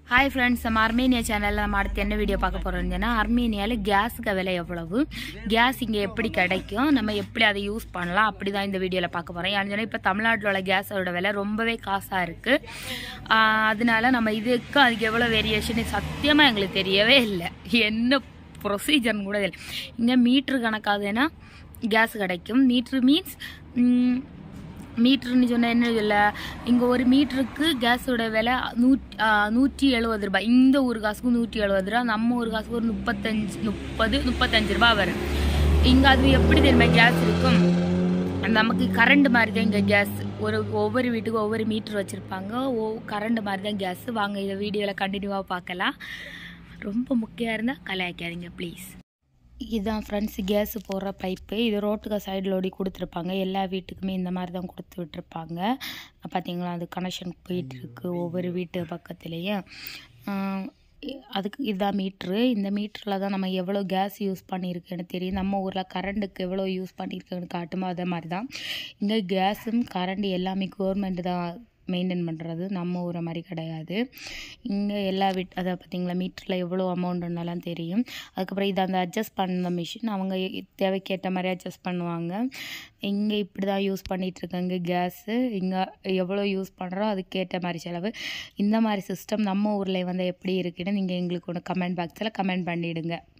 hi friends நம்ம அர்மேனியா சேனலில் நம்ம அடுத்து என்ன வீடியோ பார்க்க போகிறோம்னா அர்மேனியாவில் கேஸுக்கு விலை எவ்வளவு கேஸ் இங்கே எப்படி கிடைக்கும் நம்ம எப்படி அதை யூஸ் பண்ணலாம் அப்படி தான் இந்த வீடியோவில் பார்க்க போகிறோம் ஏன்னு சொன்னால் இப்போ தமிழ்நாட்டில் உள்ள கேஸோட விலை ரொம்பவே காசாக இருக்குது அதனால நம்ம இதுக்கு அதுக்கு எவ்வளோ வேரியேஷன் சத்தியமாக எங்களுக்கு தெரியவே இல்லை என்ன ப்ரொசீஜர்னு கூட இல்லை இங்கே மீட்ரு கணக்காகுதுன்னா கேஸ் கிடைக்கும் மீட்ரு மீன்ஸ் மீட்டர்னு சொன்னால் என்ன இல்லை இங்கே ஒரு மீட்டருக்கு கேஸோட விலை நூற்றி நூற்றி எழுபது ரூபாய் இந்த ஒரு காசுக்கு நூற்றி எழுபது ரூபா நம்ம ஒரு காசுக்கு ஒரு முப்பத்தஞ்சு முப்பது முப்பத்தஞ்சு ரூபா வரும் இங்கே அது எப்படி தெரியுமா கேஸ் இருக்கும் நமக்கு கரண்ட் மாதிரி தான் இங்கே கேஸ் ஒரு ஒவ்வொரு வீட்டுக்கும் ஒவ்வொரு மீட்டர் வச்சுருப்பாங்க ஓ கரண்ட் மாதிரி தான் கேஸ் வாங்க இதை வீடியோவில் கண்டினியூவாக பார்க்கலாம் ரொம்ப முக்கியம் இருந்தால் கலாய்க்காதீங்க ப்ளீஸ் இதுதான் ஃப்ரெண்ட்ஸ் கேஸ் போடுற பைப்பு இது ரோட்டுக்கு சைடில் ஓடி கொடுத்துருப்பாங்க எல்லா வீட்டுக்குமே இந்த மாதிரி தான் கொடுத்து விட்டுருப்பாங்க பார்த்தீங்களா அது கனெக்ஷன் போயிட்டுருக்கு ஒவ்வொரு வீட்டு பக்கத்துலேயும் அதுக்கு இதுதான் மீட்ரு இந்த மீட்டரில் தான் நம்ம எவ்வளோ கேஸ் யூஸ் பண்ணியிருக்கேன்னு தெரியும் நம்ம ஊரில் கரண்ட்டுக்கு எவ்வளோ யூஸ் பண்ணியிருக்கேன்னு காட்டுமோ அதே மாதிரி தான் இங்கே கேஸும் கரண்ட் எல்லாமே கவர்மெண்ட் தான் மெயின்டைன் பண்ணுறது நம்ம ஊரை மாதிரி கிடையாது இங்கே எல்லா வீட் அதை பார்த்தீங்களா மீட்டரில் எவ்வளோ அமௌண்ட்டுன்னெல்லாம் தெரியும் அதுக்கப்புறம் இதை அந்த அட்ஜஸ்ட் பண்ண மிஷின் அவங்க தேவைக்கேற்ற மாதிரி அட்ஜஸ்ட் பண்ணுவாங்க இங்கே இப்படி தான் யூஸ் பண்ணிகிட்ருக்காங்க கேஸு இங்கே எவ்வளோ யூஸ் பண்ணுறோம் அதுக்கேற்ற மாதிரி செலவு இந்த மாதிரி சிஸ்டம் நம்ம ஊரில் வந்து எப்படி இருக்குன்னு நீங்கள் எங்களுக்கு ஒன்று கமெண்ட் பாக்ஸில் கமெண்ட் பண்ணிவிடுங்க